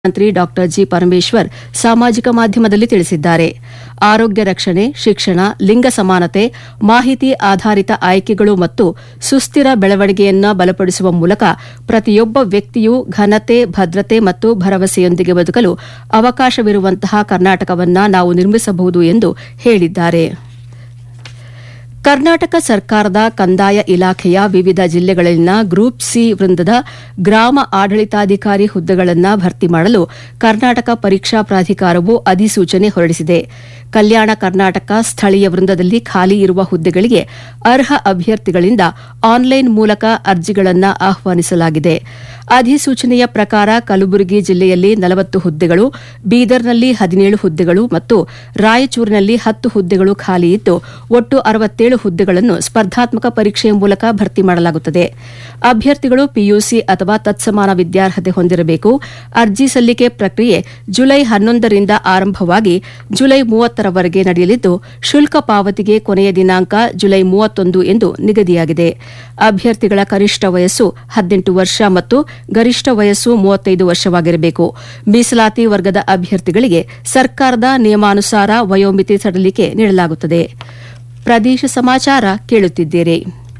ಮಂತ್ರಿ ಡಾ ಜಿ ಪರಮೇಶ್ವರ್ ಸಾಮಾಜಿಕ ಮಾಧ್ಯಮದಲ್ಲಿ ತಿಳಿಸಿದ್ದಾರೆ ಆರೋಗ್ಯ ರಕ್ಷಣೆ ಶಿಕ್ಷಣ ಲಿಂಗ ಸಮಾನತೆ ಮಾಹಿತಿ ಆಧಾರಿತ ಆಯ್ಕೆಗಳು ಮತ್ತು ಸುಸ್ಥಿರ ಬೆಳವಣಿಗೆಯನ್ನ ಬಲಪಡಿಸುವ ಮೂಲಕ ಪ್ರತಿಯೊಬ್ಬ ವ್ಯಕ್ತಿಯೂ ಘನತೆ ಭದ್ರತೆ ಮತ್ತು ಭರವಸೆಯೊಂದಿಗೆ ಬದುಕಲು ಅವಕಾಶವಿರುವಂತಹ ಕರ್ನಾಟಕವನ್ನ ನಾವು ನಿರ್ಮಿಸಬಹುದು ಎಂದು ಹೇಳಿದ್ದಾರೆ ಕರ್ನಾಟಕ ಸರ್ಕಾರದ ಕಂದಾಯ ಇಲಾಖೆಯ ವಿವಿಧ ಜಿಲ್ಲೆಗಳಲ್ಲಿನ ಗ್ರೂಪ್ ಸಿ ವೃಂದದ ಗ್ರಾಮ ಆಡಳಿತಾಧಿಕಾರಿ ಹುದ್ದೆಗಳನ್ನು ಭರ್ತಿ ಮಾಡಲು ಕರ್ನಾಟಕ ಪರೀಕ್ಷಾ ಪ್ರಾಧಿಕಾರವು ಅಧಿಸೂಚನೆ ಹೊರಡಿಸಿದೆ ಕಲ್ಯಾಣ ಕರ್ನಾಟಕ ಸ್ಥಳೀಯ ವೃಂದದಲ್ಲಿ ಖಾಲಿ ಇರುವ ಹುದ್ದೆಗಳಿಗೆ ಅರ್ಹ ಅಭ್ಯರ್ಥಿಗಳಿಂದ ಆನ್ಲೈನ್ ಮೂಲಕ ಅರ್ಜಿಗಳನ್ನು ಆಹ್ವಾನಿಸಲಾಗಿದೆ ಅಧಿಸೂಚನೆಯ ಪ್ರಕಾರ ಕಲಬುರಗಿ ಜಿಲ್ಲೆಯಲ್ಲಿ ನಲವತ್ತು ಹುದ್ದೆಗಳು ಬೀದರ್ನಲ್ಲಿ ಹದಿನೇಳು ಹುದ್ದೆಗಳು ಮತ್ತು ರಾಯಚೂರಿನಲ್ಲಿ ಹತ್ತು ಹುದ್ದೆಗಳು ಖಾಲಿ ಇದ್ದು ಒಟ್ಟು ಅರವತ್ತೇಳು ಹುದ್ದೆಗಳನ್ನು ಸ್ಪರ್ಧಾತ್ಮಕ ಪರೀಕ್ಷೆಯ ಮೂಲಕ ಭರ್ತಿ ಮಾಡಲಾಗುತ್ತದೆ ಅಭ್ಯರ್ಥಿಗಳು ಪಿಯುಸಿ ಅಥವಾ ತತ್ಸಮಾನ ವಿದ್ಯಾರ್ಹತೆ ಹೊಂದಿರಬೇಕು ಅರ್ಜಿ ಸಲ್ಲಿಕೆ ಪ್ರಕ್ರಿಯೆ ಜುಲೈ ಹನ್ನೊಂದರಿಂದ ಆರಂಭವಾಗಿ ಜುಲೈ ಮೂವತ್ತರವರೆಗೆ ನಡೆಯಲಿದ್ದು ಶುಲ್ಕ ಪಾವತಿಗೆ ಕೊನೆಯ ದಿನಾಂಕ ಜುಲೈ ಮೂವತ್ತೊಂದು ಎಂದು ನಿಗದಿಯಾಗಿದೆ ಅಭ್ಯರ್ಥಿಗಳ ಕನಿಷ್ಠ ವಯಸ್ಸು ಹದಿನೆಂಟು ವರ್ಷ ಮತ್ತು ಗರಿಷ್ಠ ವಯಸ್ಸು ಮೂವತ್ತೈದು ವರ್ಷವಾಗಿರಬೇಕು ಮೀಸಲಾತಿ ವರ್ಗದ ಅಭ್ಯರ್ಥಿಗಳಿಗೆ ಸರ್ಕಾರದ ನಿಯಮಾನುಸಾರ ವಯೋಮಿತಿ ಸಡಿಲಿಕೆ ನೀಡಲಾಗುತ್ತದೆ ಪ್ರದೇಶ ಸಮಾಚಾರ ಕೇಳುತ್ತಿದ್ದೀರಿ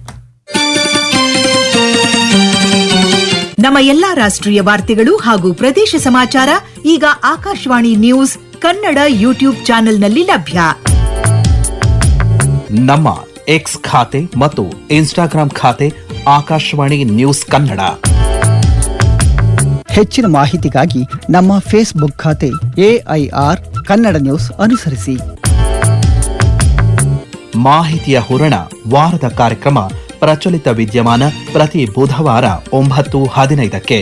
ನಮ್ಮ ಎಲ್ಲಾ ರಾಷ್ಟ್ರೀಯ ವಾರ್ತೆಗಳು ಹಾಗೂ ಪ್ರದೇಶ ಸಮಾಚಾರ ಈಗ ಆಕಾಶವಾಣಿ ನ್ಯೂಸ್ ಕನ್ನಡ ಯೂಟ್ಯೂಬ್ ಚಾನೆಲ್ನಲ್ಲಿ ಲಭ್ಯ ನಮ್ಮ ಎಕ್ಸ್ ಖಾತೆ ಮತ್ತು ಇನ್ಸ್ಟಾಗ್ರಾಂ ಖಾತೆ ಆಕಾಶವಾಣಿ ನ್ಯೂಸ್ ಕನ್ನಡ ಹೆಚ್ಚಿನ ಮಾಹಿತಿಗಾಗಿ ನಮ್ಮ ಫೇಸ್ಬುಕ್ ಖಾತೆ ಎಐಆರ್ ಕನ್ನಡ ನ್ಯೂಸ್ ಅನುಸರಿಸಿ ಮಾಹಿತಿಯ ಹೂರಣ ವಾರದ ಕಾರ್ಯಕ್ರಮ ಪ್ರಚಲಿತ ವಿದ್ಯಮಾನ ಪ್ರತಿ ಬುಧವಾರ ಒಂಬತ್ತು ಹದಿನೈದಕ್ಕೆ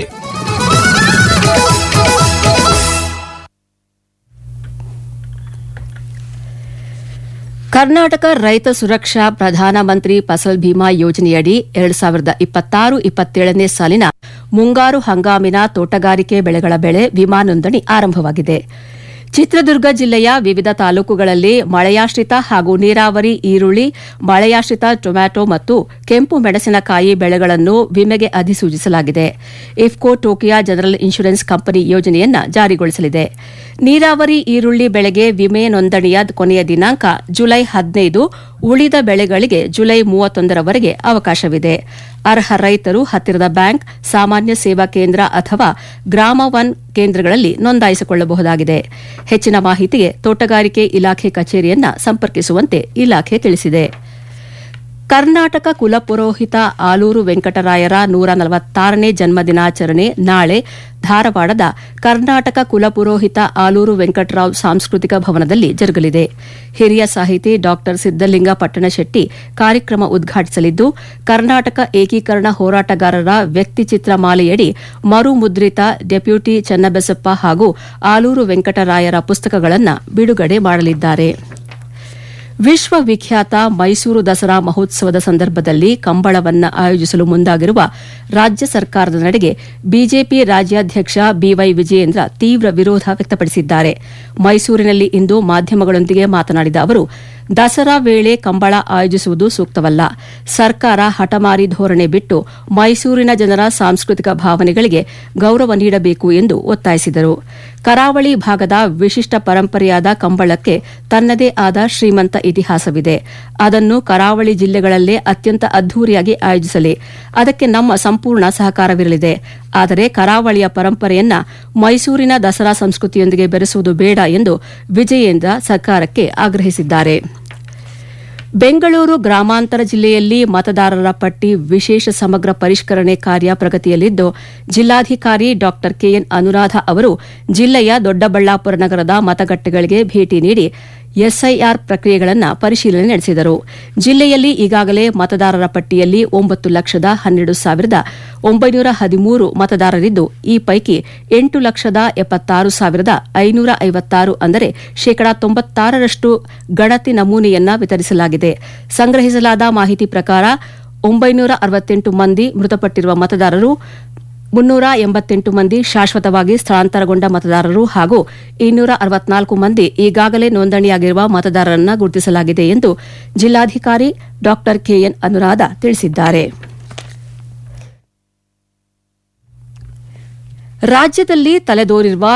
ಕರ್ನಾಟಕ ರೈತ ಸುರಕ್ಷಾ ಪ್ರಧಾನಮಂತ್ರಿ ಫಸಲ್ ಭೀಮಾ ಯೋಜನೆಯಡಿ ಎರಡು ಸಾವಿರದ ಇಪ್ಪತ್ತಾರು ಇಪ್ಪತ್ತೇಳನೇ ಸಾಲಿನ ಮುಂಗಾರು ಹಂಗಾಮಿನ ತೋಟಗಾರಿಕೆ ಬೆಳೆಗಳ ಬೆಳೆ ವಿಮಾ ನೋಂದಣಿ ಆರಂಭವಾಗಿದೆ ಚಿತ್ರದುರ್ಗ ಜಿಲ್ಲೆಯ ವಿವಿಧ ತಾಲೂಕುಗಳಲ್ಲಿ ಮಳೆಯಾಶ್ರಿತ ಹಾಗೂ ನೀರಾವರಿ ಈರುಳ್ಳಿ ಮಳೆಯಾಶ್ರಿತ ಟೊಮ್ಯಾಟೊ ಮತ್ತು ಕೆಂಪು ಮೆಣಸಿನಕಾಯಿ ಬೆಳೆಗಳನ್ನು ವಿಮೆಗೆ ಅಧಿಸೂಚಿಸಲಾಗಿದೆ IFFCO Tokio general insurance company ಯೋಜನೆಯನ್ನ ಜಾರಿಗೊಳಿಸಲಿದೆ ನೀರಾವರಿ ಈರುಳ್ಳಿ ಬೆಳೆಗೆ ವಿಮೆ ನೋಂದಣಿಯ ಕೊನೆಯ ದಿನಾಂಕ ಜುಲೈ ಹದಿನೈದು ಉಳಿದ ಬೆಳೆಗಳಿಗೆ ಜುಲೈ ಮೂವತ್ತೊಂದರವರೆಗೆ ಅವಕಾಶವಿದೆ ಅರ್ಹ ರೈತರು ಹತ್ತಿರದ ಬ್ಯಾಂಕ್ ಸಾಮಾನ್ಯ ಸೇವಾ ಕೇಂದ್ರ ಅಥವಾ ಗ್ರಾಮ ಒನ್ ಕೇಂದ್ರಗಳಲ್ಲಿ ನೋಂದಾಯಿಸಿಕೊಳ್ಳಬಹುದಾಗಿದೆ ಹೆಚ್ಚಿನ ಮಾಹಿತಿಗೆ ತೋಟಗಾರಿಕೆ ಇಲಾಖೆ ಕಚೇರಿಯನ್ನ ಸಂಪರ್ಕಿಸುವಂತೆ ಇಲಾಖೆ ತಿಳಿಸಿದೆ ಕರ್ನಾಟಕ ಕುಲಪುರೋಹಿತ ಆಲೂರು ವೆಂಕಟರಾಯರ ನೂರ ನಲವತ್ತಾರನೇ ಜನ್ಮದಿನಾಚರಣೆ ನಾಳೆ ಧಾರವಾಡದ ಕರ್ನಾಟಕ ಕುಲಪುರೋಹಿತ ಆಲೂರು ವೆಂಕಟರಾವ್ ಸಾಂಸ್ಕೃತಿಕ ಭವನದಲ್ಲಿ ಜರುಗಲಿದೆ ಹಿರಿಯ ಸಾಹಿತಿ ಡಾ ಸಿದ್ದಲಿಂಗ ಪಟ್ಟಣಶೆಟ್ಟಿ ಕಾರ್ಯಕ್ರಮ ಉದ್ಘಾಟಿಸಲಿದ್ದು ಕರ್ನಾಟಕ ಏಕೀಕರಣ ಹೋರಾಟಗಾರರ ವ್ಯಕ್ತಿಚಿತ್ರ ಮಾಲೆಯಡಿ ಮರು ಮುದ್ರಿತ ಡೆಪ್ಯೂಟಿ ಚನ್ನಬಸಪ್ಪ ಹಾಗೂ ಆಲೂರು ವೆಂಕಟರಾಯರ ಪುಸ್ತಕಗಳನ್ನು ಬಿಡುಗಡೆ ಮಾಡಲಿದ್ದಾರೆ ವಿಶ್ವವಿಖ್ಯಾತ ಮೈಸೂರು ದಸರಾ ಮಹೋತ್ಸವದ ಸಂದರ್ಭದಲ್ಲಿ ಕಂಬಳವನ್ನ ಆಯೋಜಿಸಲು ಮುಂದಾಗಿರುವ ರಾಜ್ಯ ಸರ್ಕಾರದ ನಡೆಗೆ ಬಿಜೆಪಿ ರಾಜ್ಯಾಧ್ಯಕ್ಷ ಬಿವೈ ವಿಜಯೇಂದ್ರ ತೀವ್ರ ವಿರೋಧ ವ್ಯಕ್ತಪಡಿಸಿದ್ದಾರೆ ಮೈಸೂರಿನಲ್ಲಿ ಇಂದು ಮಾಧ್ಯಮಗಳೊಂದಿಗೆ ಮಾತನಾಡಿದ ಅವರು ದಸರಾ ವೇಳೆ ಕಂಬಳ ಆಯೋಜಿಸುವುದು ಸೂಕ್ತವಲ್ಲ ಸರ್ಕಾರ ಹಠಮಾರಿ ಧೋರಣೆ ಬಿಟ್ಟು ಮೈಸೂರಿನ ಜನರ ಸಾಂಸ್ಕೃತಿಕ ಭಾವನೆಗಳಿಗೆ ಗೌರವ ನೀಡಬೇಕು ಎಂದು ಒತ್ತಾಯಿಸಿದರು ಕರಾವಳಿ ಭಾಗದ ವಿಶಿಷ್ಟ ಪರಂಪರೆಯಾದ ಕಂಬಳಕ್ಕೆ ತನ್ನದೇ ಆದ ಶ್ರೀಮಂತ ಇತಿಹಾಸವಿದೆ ಅದನ್ನು ಕರಾವಳಿ ಜಿಲ್ಲೆಗಳಲ್ಲೇ ಅತ್ಯಂತ ಅದ್ದೂರಿಯಾಗಿ ಆಯೋಜಿಸಲಿ ಅದಕ್ಕೆ ನಮ್ಮ ಸಂಪೂರ್ಣ ಸಹಕಾರವಿರಲಿದೆ ಆದರೆ ಕರಾವಳಿಯ ಪರಂಪರೆಯನ್ನ ಮೈಸೂರಿನ ದಸರಾ ಸಂಸ್ಕೃತಿಯೊಂದಿಗೆ ಬೆರೆಸುವುದು ಬೇಡ ಎಂದು ವಿಜಯೇಂದ್ರ ಸರ್ಕಾರಕ್ಕೆ ಆಗ್ರಹಿಸಿದ್ದಾರೆ ಬೆಂಗಳೂರು ಗ್ರಾಮಾಂತರ ಜಿಲ್ಲೆಯಲ್ಲಿ ಮತದಾರರ ಪಟ್ಟಿ ವಿಶೇಷ ಸಮಗ್ರ ಪರಿಷ್ಕರಣೆ ಕಾರ್ಯ ಪ್ರಗತಿಯಲ್ಲಿದ್ದು ಜಿಲ್ಲಾಧಿಕಾರಿ ಡಾ ಕೆಎನ್ ಅನುರಾಧ ಅವರು ಜಿಲ್ಲೆಯ ದೊಡ್ಡಬಳ್ಳಾಪುರ ನಗರದ ಮತಗಟ್ಟೆಗಳಿಗೆ ಭೇಟಿ ನೀಡಿ ಎಸ್ಐಆರ್ ಪ್ರಕ್ರಿಯೆಗಳನ್ನು ಪರಿಶೀಲನೆ ನಡೆಸಿದರು ಜಿಲ್ಲೆಯಲ್ಲಿ ಈಗಾಗಲೇ ಮತದಾರರ ಪಟ್ಟಿಯಲ್ಲಿ ಒಂಬತ್ತು ಲಕ್ಷದ ಹನ್ನೆರಡು ಸಾವಿರದ ಒಂಬೈನೂರ ಹದಿಮೂರು ಮತದಾರರಿದ್ದು ಈ ಪೈಕಿ ಎಂಟು ಲಕ್ಷದ ಎಪ್ಪತ್ತಾರು ಸಾವಿರದ ಐನೂರ ಐವತ್ತಾರು ಅಂದರೆ ಶೇಕಡಾ ತೊಂಬತ್ತಾರರಷ್ಟು ಗಣತಿ ನಮೂನೆಯನ್ನ ವಿತರಿಸಲಾಗಿದೆ ಸಂಗ್ರಹಿಸಲಾದ ಮಾಹಿತಿ ಪ್ರಕಾರ ಒಂಬೈನೂರ ಅರವತ್ತೆಂಟು ಮಂದಿ ಮೃತಪಟ್ಟಿರುವ ಮತದಾರರು ಮುನ್ನೂರ ಎಂಬತ್ತೆಂಟು ಮಂದಿ ಶಾಶ್ವತವಾಗಿ ಸ್ಥಳಾಂತರಗೊಂಡ ಮತದಾರರು ಹಾಗೂ ಇನ್ನೂರ ಅರವತ್ನಾಲ್ಕು ಮಂದಿ ಈಗಾಗಲೇ ನೋಂದಣಿಯಾಗಿರುವ ಮತದಾರರನ್ನು ಗುರುತಿಸಲಾಗಿದೆ ಎಂದು ಜಿಲ್ಲಾಧಿಕಾರಿ ಡಾ ಕೆಎನ್ ಅನುರಾಧ ತಿಳಿಸಿದ್ದಾರೆ ರಾಜ್ಯದಲ್ಲಿ ತಲೆದೋರಿರುವ